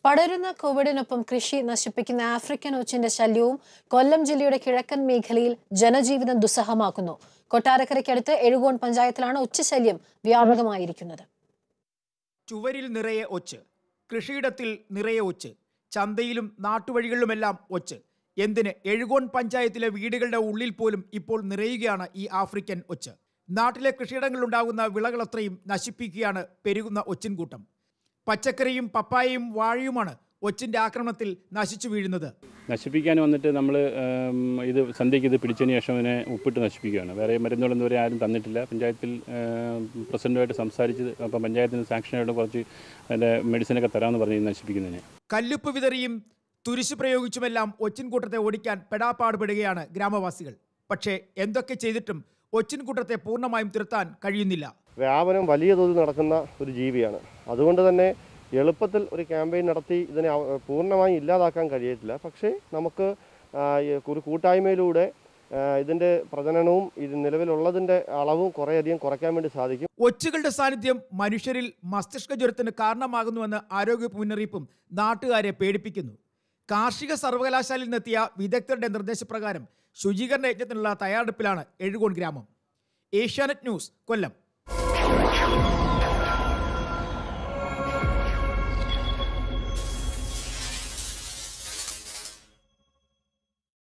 പടരുന്ന കോവിഡിനൊപ്പം കൃഷി നശിപ്പിക്കുന്ന ആഫ്രിക്കൻ ഒച്ചിന്റെ ശല്യവും കൊല്ലം ജില്ലയുടെ കിഴക്കൻ മേഖലയിൽ ജനജീവിതം ദുസ്സഹമാക്കുന്നു കൊട്ടാരക്കരയ്ക്കടുത്ത് എഴുകോൺ പഞ്ചായത്തിലാണ് ഒച്ചശല്യം വ്യാപകമായിരിക്കുന്നത് ചുവരിൽ നിറയെ ഒച്ച് കൃഷിയിടത്തിൽ നിറയെ ഒച്ച് ചന്തയിലും നാട്ടുവഴികളിലുമെല്ലാം ഒച്ച് എന്തിന് എഴുകോൺ പഞ്ചായത്തിലെ വീടുകളുടെ ഉള്ളിൽ പോലും ഇപ്പോൾ നിറയുകയാണ് ഈ ആഫ്രിക്കൻ ഒച്ച് നാട്ടിലെ കൃഷിയിടങ്ങളിലുണ്ടാകുന്ന വിളകളത്രയും നശിപ്പിക്കുകയാണ് പെരുകുന്ന ഒച്ചിൻകൂട്ടം പച്ചക്കറിയും പപ്പായയും വാഴയുമാണ് ഒച്ചിന്റെ ആക്രമണത്തിൽ നശിച്ചു വീഴുന്നത് നശിപ്പിക്കാൻ വന്നിട്ട് നമ്മൾ ഇത് സന്ധ്യയ്ക്ക് ഇത് പിടിച്ചതിന് ശേഷം അതിനെ ഉപ്പിട്ട് നശിപ്പിക്കുകയാണ് വേറെ മരുന്നുകളൊന്നും ഇതുവരെ ആരും തന്നിട്ടില്ല പഞ്ചായത്തിൽ ഏം, പ്രസിഡന്റുമായിട്ട് സംസാരിച്ച് അപ്പം പഞ്ചായത്തിന് സാക്ഷനായിട്ട് കുറച്ച് അതിൻ്റെ മെഡിസിനൊക്കെ തരാമെന്ന് പറഞ്ഞ് ഇത് നശിപ്പിക്കുന്നതിന് കല്ലുപ്പ് വിതറിയും തുരിശു പ്രയോഗിച്ചുമെല്ലാം ഒച്ചിൻകൂട്ടത്തെ ഓടിക്കാൻ പെടാപ്പാടുപെടുകയാണ് ഗ്രാമവാസികൾ പക്ഷേ എന്തൊക്കെ ചെയ്തിട്ടും ഒച്ചിൻകൂട്ടത്തെ പൂർണ്ണമായും തുരത്താൻ കഴിയുന്നില്ല വ്യാപനം വലിയ തോതിൽ നടക്കുന്ന ഒരു ജീവിയാണ് അതുകൊണ്ട് തന്നെ എളുപ്പത്തിൽ ഒരു ക്യാമ്പയിൻ നടത്തി ഇതിനെ അവ- പൂർണ്ണമായും ഇല്ലാതാക്കാൻ കഴിയത്തില്ല പക്ഷേ നമുക്ക് ആ, ഈ ഒരു കൂട്ടായ്മയിലൂടെ ആ, ഇതിൻ്റെ പ്രജനനവും ഇത് നിലവിലുള്ളതിൻ്റെ അളവും കുറേയധികം കുറയ്ക്കാൻ വേണ്ടി സാധിക്കും ഒച്ചുകളുടെ സാന്നിധ്യം മനുഷ്യരിൽ മസ്തിഷ്ക ജ്വരത്തിന് കാരണമാകുന്നുവെന്ന് ആരോഗ്യ മുന്നറിയിപ്പും നാട്ടുകാരെ പേടിപ്പിക്കുന്നു കാർഷിക സർവകലാശാലയിൽ നിന്നെത്തിയ വിദഗ്ധരുടെ നിർദ്ദേശപ്രകാരം ശുചീകരണ യജ്ഞത്തിനുള്ള തയ്യാറെടുപ്പിലാണ് എഴുകോൺ ഗ്രാമം ഏഷ്യാനെറ്റ് ന്യൂസ് കൊല്ലം